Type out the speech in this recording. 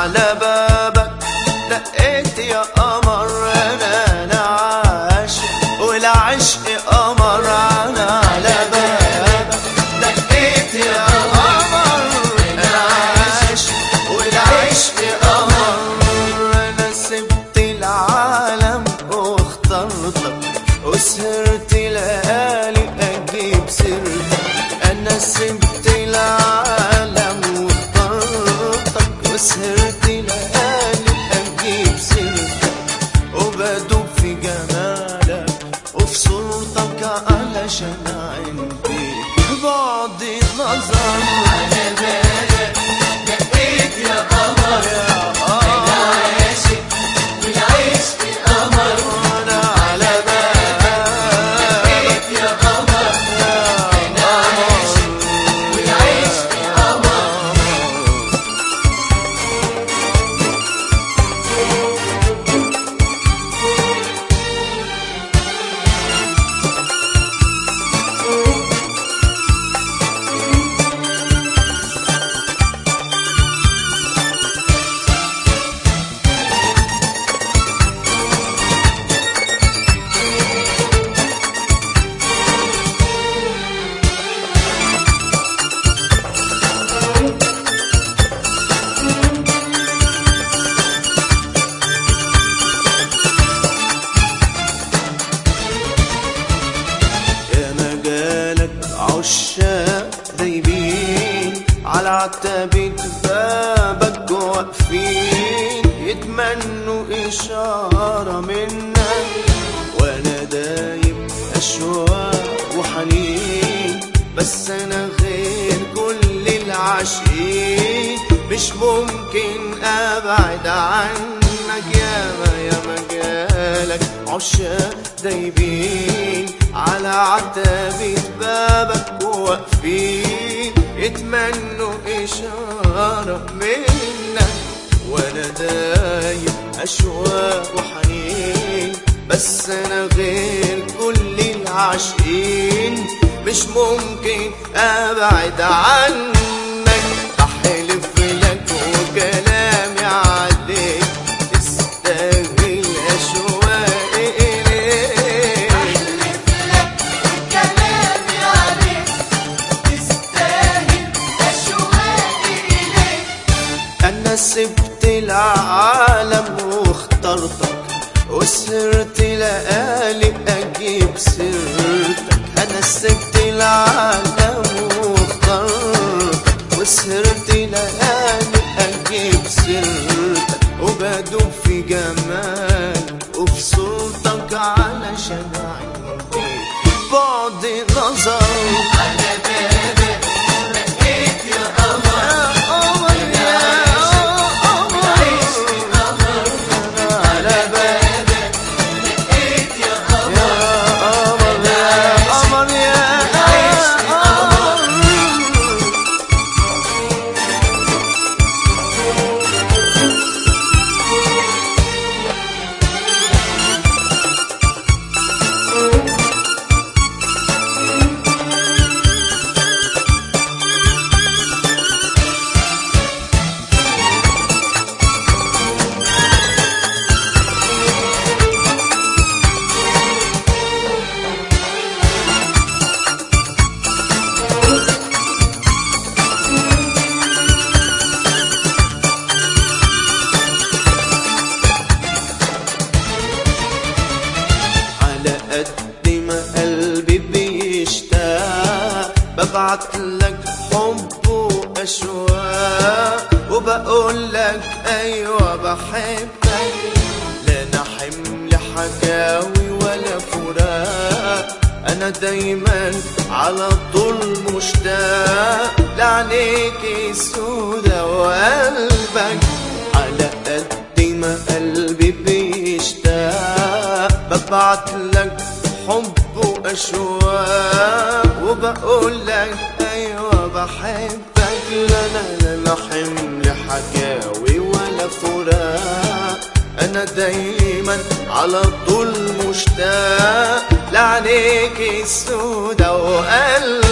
على بابك دقيت يا قمر انا انا عاشق والعشق قمر انا على بابك دقيت يا قمر انا عاشق والعشق قمر انا سبت العالم واخترتك وسهرت ليالي اجيب سيرتك انا سبت العالم واخترتك وسهرت ليالي اجيب سيرتك وبدوب في جمالك وفي صورتك علشان عندي بعد نظر على بالك دقيت يا قمر يا قمر والعشق قمر وانا على بالك يا قمر يا قمر والعشق قمر يا مجالك عشاق دايبين على عتبة بابك واقفين يتمنوا إشارة منك وأنا دايب أشواق وحنين بس أنا غير كل العاشقين مش ممكن أبعد عنك يا ما يا مجالك عشاق دايبين على عتبة بابك واقفين يتمنوا إشارة منك وأنا دايب أشواق وحنين بس أنا غير كل العاشقين مش ممكن أبعد عنك بحلف لك وكلامي عليك تستاهل أشواقي إليك كلامي عليك تستاهل أشواقي إليك أنا سبت العالم واخترتك وسهرت ليالي أجيب سيرتك أنا سبت العالم واخترتك وسهرت ليالي أجيب سيرتك وبدوب في جمالك وفي صوتك علشان عندي بعد نظر على بابك لقيت يا قمر يا قمر يا قمر على بالك لقيت يا قمر يا قمر يا قمر يا قمر على قد ما قلبي بيشتاق ببعت لك حب واشواق وبقول لك ايوه بحبك لا انا حمل حكاوي ولا فراق انا دايما على طول مشتاق لعينيك سودة وقلبك على قد ما قلبي بيشتاق ببعت لك حب واشواق وبقول لك ايوه بحبك لا لا لا لا حمل حكاوي ولا فراق انا دايما على طول مشتاق لعينيك السودا وقلبك